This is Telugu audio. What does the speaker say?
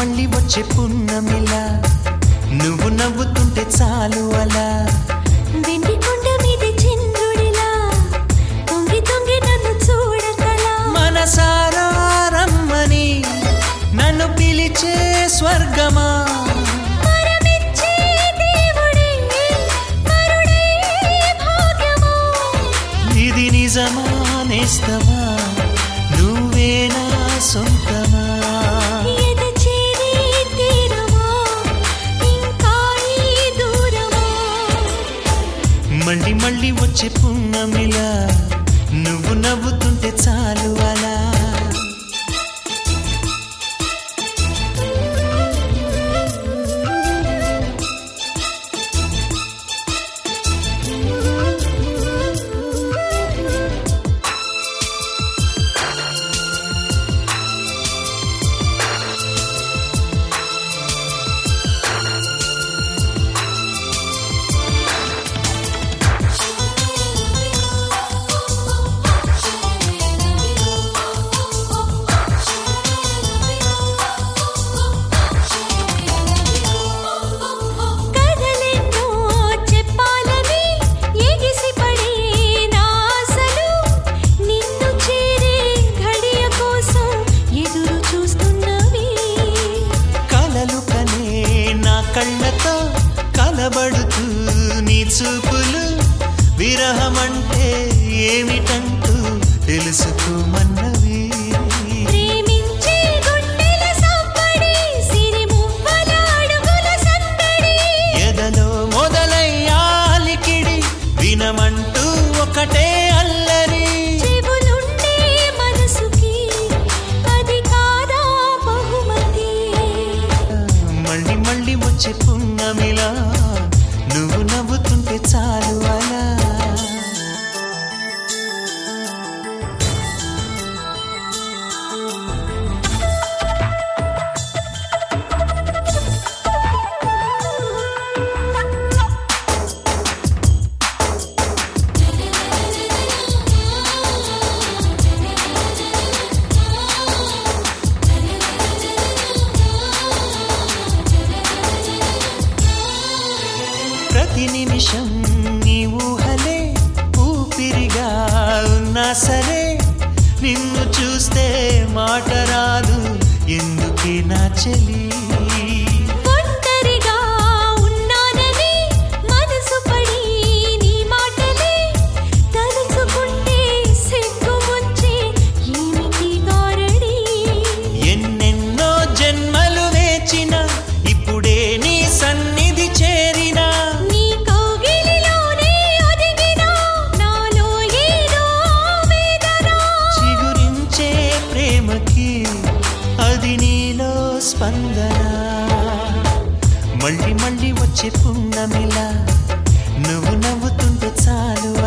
మళ్ళీ వచ్చే పున్నమిలా నువ్వు నవ్వుతుంటే చాలు అలా వెండి కొండ మీద చంద్రుడిలా తొంగి తొంగి నన్ను చూడకలా మనసారా రమ్మని నన్ను పిలిచే స్వర్గమా వరమిచ్చే దేవుడే కరుణే భాగ్యమా ఇది నిజమా నేస్తమా నువ్వేనా సొంతమా ఎద చేరే తీరమా ఇంకా ఈ దూరమా మళ్ళీ మళ్ళీ వచ్చే పున్నమిలా నువ్వు నవ్వుతుంటే చాలు అలా కథలెన్నో చెప్పాలని ఎగిసిపడే నా ఆశలు నిన్ను చేరే ఘడియ కోసం ఎదురు చూస్తున్నవి కలలు కనే నా కళ్ళతో కలబడుతూ నీ చూపులు విరహమంటే ఏమిటంటూ తెలుసుకోమన్నవి ప్రేమించే గుండెల సంబడి సిరిమువ్వల అడుగుల సందడి ఎదలో మొదలయ్యాలికిడి వినమంటూ ఒకటే అల్లరి చెవులుండే మనసుకి అది కాదా బహుమతి మళ్ళీ మళ్ళీ వచ్చే పున్నమిలా నువ్వు నవ్వుతుంటే చాలు అలా ప్రతి నిమిషం నీ ఊహలే ఊపిరిగా ఉన్నా సరే నిన్ను చూస్తే మాట రాదు ఎందుకే నా చెలి ఒంటరిగా ఉన్నానని మనసు పడి నీ మాటలే తలుచుకుంటే సిగ్గు ముంచే ఏమిటి గారడి ఎన్నెన్నో జన్మలు వేచిన ఇప్పుడే నీ సన్నిధి చేరినా నీ కౌగిలిలోనే ఒదిగినా నాలో ఏదో వేదన చిగురించే ప్రేమకి అది నీలో స్పందన మళ్ళీ మళ్ళీ వచ్చే పున్నమిలా నువ్వు నవ్వుతుంటే చాలు